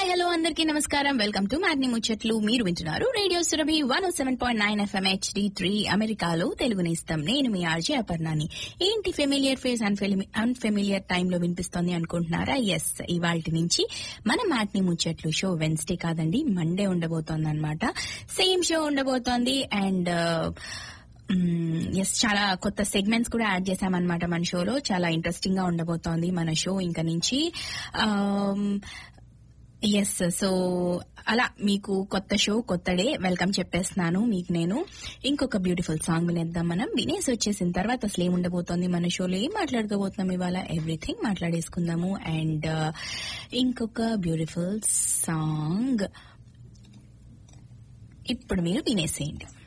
hello అందరికీ నమస్కారం welcome to మ్యాగ్ని ముచ్చట్లు మీరు వింటున్నారు radio Surabhi one seven point nine FM HD three అమెరికాలో తెలుగు నేస్తం నేను మీ ఆర్జే అపర్ణాని ఏంటి ఫెమిలియర్ ఫేస్ అన్ఫెమిలియర్ టైంలో వినిపిస్తోంది అనుకుంటున్నారా ఎస్ ఇవాళ నుంచి మన మ్యాట్ని ముచ్చట్లు షో వెన్స్డే కాదండి మండే ఉండబోతోంది అనమాట సేమ్ షో ఉండబోతోంది అండ్ ఎస్ చాలా కొత్త సెగ్మెంట్స్ కూడా యాడ్ చేశామన్నమాట మన షోలో చాలా ఇంట్రెస్టింగ్ గా ఉండబోతోంది మన షో ఇంకా నుంచి ఎస్ సో అలా మీకు కొత్త షో కొత్త డే వెల్కమ్ చెప్పేస్తున్నాను మీకు నేను ఇంకొక బ్యూటిఫుల్ సాంగ్ వినేద్దాం మనం వినేసి వచ్చేసిన తర్వాత అసలు ఏం ఉండబోతోంది మన షోలో ఏం మాట్లాడుకోబోతున్నాం ఇవాళ ఎవ్రీథింగ్ మాట్లాడేసుకుందాము అండ్ ఇంకొక బ్యూటిఫుల్ సాంగ్ ఇప్పుడు మీరు వినేసేయండి